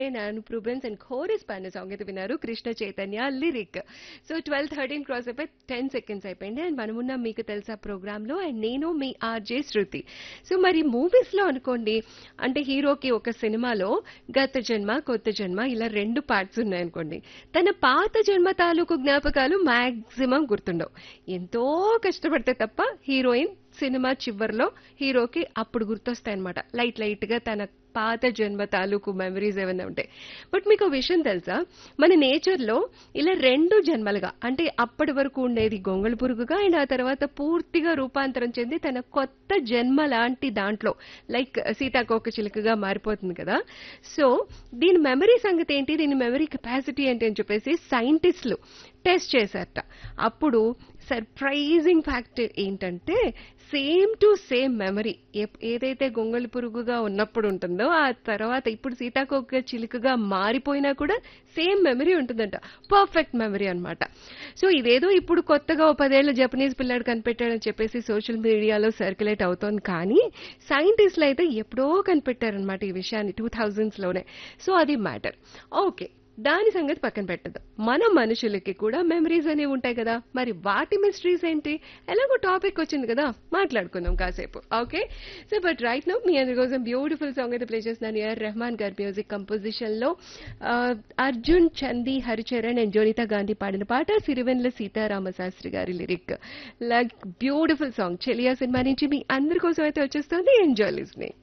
నాను ప్రూబెన్స్ and chorus పాడిన సాంగ్ అయితే విన్నారు Krishna Chaitanya lyric so twelve thirteen cross అయిపోయి టెన్ సెకండ్స్ అయిపోయింది అండ్ మనమున్న మీకు తెలుసా ప్రోగ్రామ్ లో అండ్ నేను మీ ఆర్జే శృతి సో మరి మూవీస్ లో అనుకోండి అంటే హీరోకి ఒక సినిమాలో గత జన్మ కొత్త జన్మ ఇలా రెండు పార్ట్స్ ఉన్నాయనుకోండి తన పాత జన్మ తాలూకు జ్ఞాపకాలు మాక్సిమం గుర్తుండవు ఎంతో కష్టపడితే తప్ప హీరోయిన్ సినిమా చివర్లో హీరోకి అప్పుడు గుర్తొస్తాయన్నమాట లైట్ లైట్ గా తన పాత జన్మ తాలూకు మెమరీస్ ఏమైనా ఉంటాయి బట్ మీకు ఒక విషయం తెలుసా మన నేచర్ లో ఇలా రెండు జన్మలుగా అంటే అప్పటి వరకు ఉండేది గొంగళి పురుగుగా అండ్ ఆ తర్వాత పూర్తిగా రూపాంతరం చెంది తన కొత్త జన్మ లాంటి దాంట్లో లైక్ సీతాకోక చిలుకగా మారిపోతుంది కదా సో దీని మెమరీ సంగతి ఏంటి దీని మెమరీ కెపాసిటీ ఏంటి అని చెప్పేసి సైంటిస్టులు టెస్ట్ చేశారట అప్పుడు సర్ప్రైజింగ్ ఫ్యాక్ట్ ఏంటంటే సేమ్ టు సేమ్ మెమరీ ఏదైతే గొంగళి పురుగుగా ఉన్నప్పుడు ఉంటుందో ఆ తర్వాత ఇప్పుడు సీతాకోక చిలుకగా మారిపోయినా కూడా సేమ్ మెమరీ ఉంటుందంట పర్ఫెక్ట్ మెమరీ అన్నమాట సో ఇదేదో ఇప్పుడు కొత్తగా ఓ పదేళ్ల జపనీస్ పిల్లాడు కనిపెట్టాడని చెప్పేసి సోషల్ మీడియాలో సర్క్యులేట్ అవుతోంది కానీ సైంటిస్టులు అయితే ఎప్పుడో కనిపెట్టారనమాట ఈ విషయాన్ని టూ లోనే సో అది మ్యాటర్ ఓకే దాని సంగతి పక్కన పెట్టదు మన మనుషులకి కూడా మెమరీస్ అనేవి ఉంటాయి కదా మరి వాటి మిస్టరీస్ ఏంటి ఎలాగో టాపిక్ వచ్చింది కదా మాట్లాడుకుందాం కాసేపు okay so but right now మీ అందరి కోసం బ్యూటిఫుల్ సాంగ్ అయితే ప్లే చేస్తున్నాను ఏఆర్ రెహమాన్ గారి మ్యూజిక్ కంపోజిషన్ లో ఆ, అర్జున్ చందీ హరిచరణ్ అండ్ జోనితా గాంధీ పాడిన పాట సిరివెన్ల సీతారామ శాస్త్రి గారి lyric like beautiful song Cheliyaa cinema నుంచి మీ అందరి కోసం అయితే వచ్చేస్తుంది ఎంజాయ్ లిస్నింగ్